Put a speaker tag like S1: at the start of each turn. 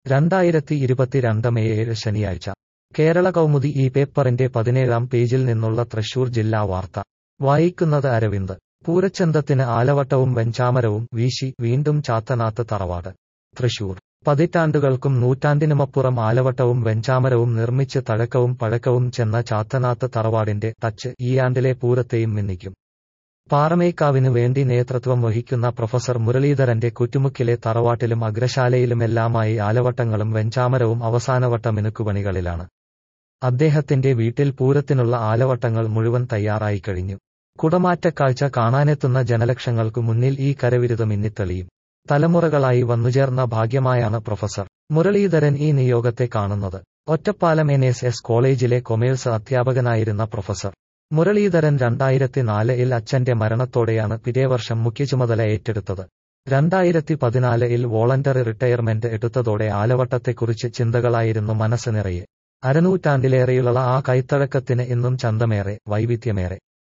S1: രണ്ടായിരത്തി ഇരുപത്തിരണ്ട് മെയ് ഏഴ് ശനിയാഴ്ച കേരള കൗമുദി ഈ പേപ്പറിന്റെ പതിനേഴാം പേജിൽ നിന്നുള്ള തൃശൂർ ജില്ലാ വാർത്ത വായിക്കുന്നത് അരവിന്ദ് പൂരച്ചന്തത്തിന് ആലവട്ടവും വെഞ്ചാമരവും വീശി വീണ്ടും ചാത്തനാത്ത് തറവാട് തൃശൂർ പതിറ്റാണ്ടുകൾക്കും നൂറ്റാണ്ടിനുമപ്പുറം ആലവട്ടവും വെഞ്ചാമരവും നിർമ്മിച്ച് തഴക്കവും പഴക്കവും ചെന്ന ചാത്തനാത്ത് തറവാടിന്റെ ടച്ച് ഈ ആണ്ടിലെ പൂരത്തെയും മിന്നിക്കും പാറമേക്കാവിനു വേണ്ടി നേതൃത്വം വഹിക്കുന്ന പ്രൊഫസർ മുരളീധരന്റെ കുറ്റുമുക്കിലെ തറവാട്ടിലും അഗ്രശാലയിലുമെല്ലാമായി ആലവട്ടങ്ങളും വെഞ്ചാമരവും അവസാനവട്ട മിനുക്കുപണികളിലാണ് അദ്ദേഹത്തിന്റെ വീട്ടിൽ പൂരത്തിനുള്ള ആലവട്ടങ്ങൾ മുഴുവൻ തയ്യാറായി കഴിഞ്ഞു കുടമാറ്റക്കാഴ്ച കാണാനെത്തുന്ന ജനലക്ഷങ്ങൾക്കു മുന്നിൽ ഈ കരവിരുത് മിന്നിത്തെളിയും തലമുറകളായി വന്നുചേർന്ന ഭാഗ്യമായാണ് പ്രൊഫസർ മുരളീധരൻ ഈ നിയോഗത്തെ കാണുന്നത് ഒറ്റപ്പാലം എൻ എസ് എസ് കോളേജിലെ കൊമേഴ്സ് അധ്യാപകനായിരുന്ന പ്രൊഫസർ മുരളീധരൻ രണ്ടായിരത്തി നാലിൽ അച്ഛന്റെ മരണത്തോടെയാണ് പിറ്റേവർഷം മുഖ്യചുമതല ഏറ്റെടുത്തത് രണ്ടായിരത്തി പതിനാലിൽ വോളണ്ടറി റിട്ടയർമെന്റ് എടുത്തതോടെ ആലവട്ടത്തെക്കുറിച്ച് ചിന്തകളായിരുന്നു മനസ്സ് നിറയെ അരനൂറ്റാണ്ടിലേറെയുള്ള ആ കൈത്തഴക്കത്തിന് ഇന്നും ചന്തമേറെ വൈവിധ്യമേറെ